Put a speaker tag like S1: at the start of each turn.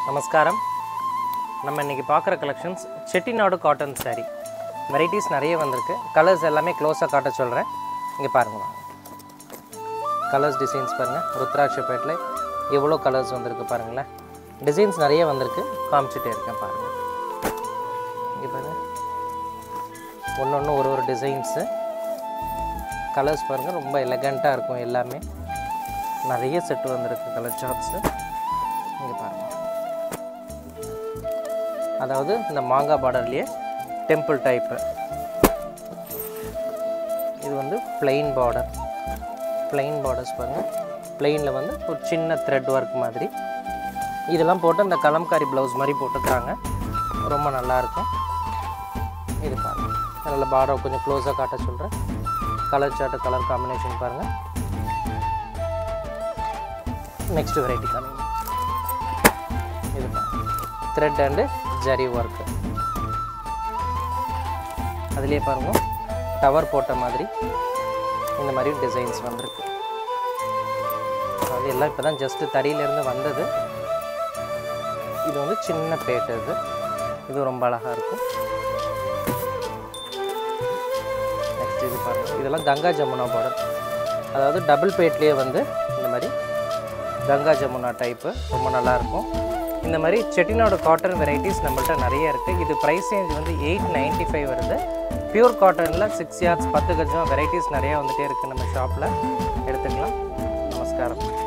S1: நமஸ்காரம் நம்ம இன்றைக்கி பார்க்குற collections Chettinad cotton saree varieties நிறைய வந்திருக்கு கலர்ஸ் எல்லாமே க்ளோஸாக காட்ட சொல்கிறேன் இங்கே பாருங்க கலர்ஸ் டிசைன்ஸ் பாருங்கள் ருத்ராட்சப்பேட்டில் எவ்வளோ கலர்ஸ் வந்திருக்கு பாருங்களேன் டிசைன்ஸ் நிறைய வந்திருக்கு காமிச்சிட்டே இருக்கேன் பாருங்கள் இங்கே பாருங்கள் ஒன்று ஒன்று ஒரு ஒரு டிசைன்ஸு கலர்ஸ் பாருங்கள் ரொம்ப எலகண்ட்டாக இருக்கும் எல்லாமே நிறைய செட்டு வந்திருக்கு கலர் சார்ட்ஸு இங்கே பாருங்கள் அதாவது இந்த மாங்காய் பார்டர்லேயே டெம்பிள் டைப்பு இது வந்து plain பார்டர் plain பார்டர்ஸ் பாருங்கள் பிளெயினில் வந்து ஒரு சின்ன த்ரெட் ஒர்க் மாதிரி இதெல்லாம் போட்டு இந்த கலம்காரி ப்ளவுஸ் மாதிரி போட்டுக்கிறாங்க ரொம்ப நல்லாயிருக்கும் இது பாருங்கள் நல்ல பார்டர் கொஞ்சம் க்ளோஸாக காட்ட சொல்கிறேன் கலர் சார்ட்டு கலர் காம்பினேஷன் பாருங்கள் நெக்ஸ்ட் வெரைட்டி காமிங்க இது த்ரெட் அண்டு ஜரி ஒர்க்கு அதுலேயே பாருங்க டவர் போட்ட மாதிரி இந்த மாதிரி டிசைன்ஸ் வந்திருக்கு அது எல்லாம் இப்போ தான் ஜஸ்ட்டு தறியிலேருந்து வந்தது இது வந்து சின்ன பேட்டு இது இது ரொம்ப அழகாக இருக்கும் நெக்ஸ்ட் இது பாருங்கள் இதெல்லாம் கங்கா ஜமுனா பார்டர் அதாவது டபுள் பேட்லேயே வந்து இந்த மாதிரி கங்கா ஜமுனா டைப்பு ரொம்ப நல்லாயிருக்கும் இந்த மாதிரி செட்டிநாடு காட்டன் வெரைட்டிஸ் நம்மள்ட்ட நிறைய இருக்குது இது ப்ரைஸ் ரேஞ்ச் வந்து எயிட் நைன்ட்டி ஃபைவ் வருது பியூர் காட்டனில் சிக்ஸ் யார்ட்ஸ் பத்து கஜம் வெரைட்டிஸ் நிறையா வந்துகிட்டே இருக்குது நம்ம ஷாப்பில் எடுத்துக்கலாம் நமஸ்காரம்